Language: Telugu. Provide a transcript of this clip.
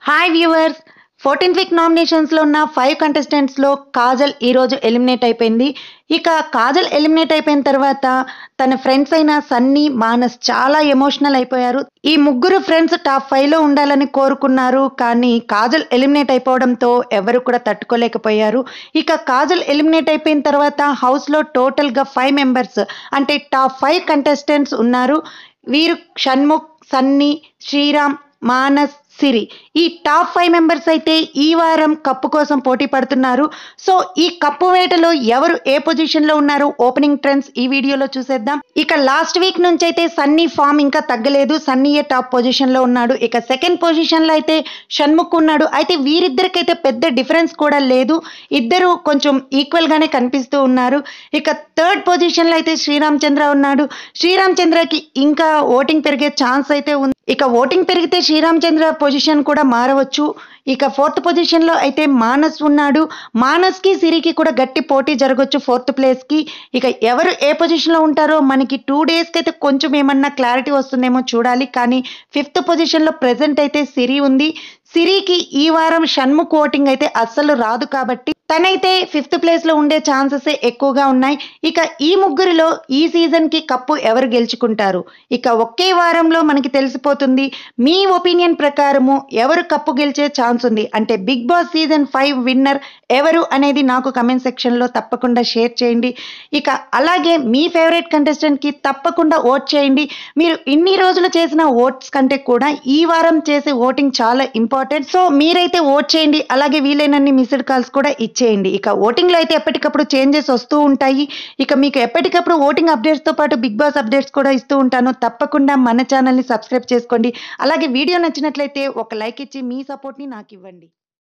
హాయ్ వ్యూవర్స్ ఫోర్టీన్త్ వీక్ నామినేషన్స్లో ఉన్న ఫైవ్ కంటెస్టెంట్స్లో కాజల్ ఈరోజు ఎలిమినేట్ అయిపోయింది ఇక కాజల్ ఎలిమినేట్ అయిపోయిన తర్వాత తన ఫ్రెండ్స్ అయిన సన్నీ మానస్ చాలా ఎమోషనల్ అయిపోయారు ఈ ముగ్గురు ఫ్రెండ్స్ టాప్ ఫైవ్లో ఉండాలని కోరుకున్నారు కానీ కాజల్ ఎలిమినేట్ అయిపోవడంతో ఎవరు కూడా తట్టుకోలేకపోయారు ఇక కాజల్ ఎలిమినేట్ అయిపోయిన తర్వాత హౌస్లో టోటల్గా ఫైవ్ మెంబర్స్ అంటే టాప్ ఫైవ్ కంటెస్టెంట్స్ ఉన్నారు వీరు షణ్ముఖ్ సన్నీ శ్రీరామ్ మానస్ సిరి ఈ టాప్ ఫైవ్ మెంబర్స్ అయితే ఈ వారం కప్పు కోసం పోటీ పడుతున్నారు సో ఈ కప్పు వేటలో ఎవరు ఏ పొజిషన్ లో ఉన్నారు ఓపెనింగ్ ట్రెండ్స్ ఈ వీడియోలో చూసేద్దాం ఇక లాస్ట్ వీక్ నుంచి అయితే సన్నీ ఫామ్ ఇంకా తగ్గలేదు సన్నీయే టాప్ పొజిషన్ లో ఉన్నాడు ఇక సెకండ్ పొజిషన్ లో అయితే షణ్ముఖ్ ఉన్నాడు అయితే వీరిద్దరికైతే పెద్ద డిఫరెన్స్ కూడా లేదు ఇద్దరు కొంచెం ఈక్వల్ గానే కనిపిస్తూ ఉన్నారు ఇక థర్డ్ పొజిషన్ లో అయితే శ్రీరామ్ చంద్ర ఉన్నాడు శ్రీరామ్ చంద్రకి ఇంకా ఓటింగ్ పెరిగే ఛాన్స్ అయితే ఉంది ఇక ఓటింగ్ పెరిగితే శ్రీరామ్ చంద్ర పొజిషన్ కూడా మారవచ్చు ఇక ఫోర్త్ పొజిషన్లో అయితే మానస్ ఉన్నాడు మానస్కి సిరికి కూడా గట్టి పోటీ జరగవచ్చు ఫోర్త్ ప్లేస్కి ఇక ఎవరు ఏ పొజిషన్లో ఉంటారో మనకి టూ డేస్కి అయితే కొంచెం ఏమన్నా క్లారిటీ వస్తుందేమో చూడాలి కానీ ఫిఫ్త్ పొజిషన్లో ప్రెసెంట్ అయితే సిరి ఉంది సిరికి ఈ వారం షణ్ముఖ్ ఓటింగ్ అయితే అస్సలు రాదు కాబట్టి తనైతే ఫిఫ్త్ ప్లేస్లో ఉండే ఛాన్సెస్ ఎక్కువగా ఉన్నాయి ఇక ఈ ముగ్గురిలో ఈ సీజన్కి కప్పు ఎవరు గెలుచుకుంటారు ఇక ఒకే వారంలో మనకి తెలిసిపోతుంది మీ ఒపీనియన్ ప్రకారము ఎవరు కప్పు గెలిచే ఛాన్స్ ఉంది అంటే big boss season five winner ఎవరు అనేది నాకు కమెంట్ సెక్షన్లో తప్పకుండా షేర్ చేయండి ఇక అలాగే మీ ఫేవరెట్ కంటెస్టెంట్కి తప్పకుండా ఓట్ చేయండి మీరు ఇన్ని రోజులు చేసిన ఓట్స్ కంటే కూడా ఈ వారం చేసే ఓటింగ్ చాలా ఇంపార్టెంట్ సో మీరైతే ఓట్ చేయండి అలాగే వీలైనన్ని మిస్డ్ కాల్స్ కూడా ఇచ్చేయండి ఇక ఓటింగ్లో అయితే ఎప్పటికప్పుడు చేంజెస్ వస్తూ ఉంటాయి ఇక మీకు ఎప్పటికప్పుడు ఓటింగ్ అప్డేట్స్తో పాటు బిగ్ బాస్ అప్డేట్స్ కూడా ఇస్తూ ఉంటాను తప్పకుండా మన ఛానల్ని సబ్స్క్రైబ్ చేసుకోండి అలాగే వీడియో నచ్చినట్లయితే ఒక లైక్ ఇచ్చి మీ సపోర్ట్ని నాకు ఇవ్వండి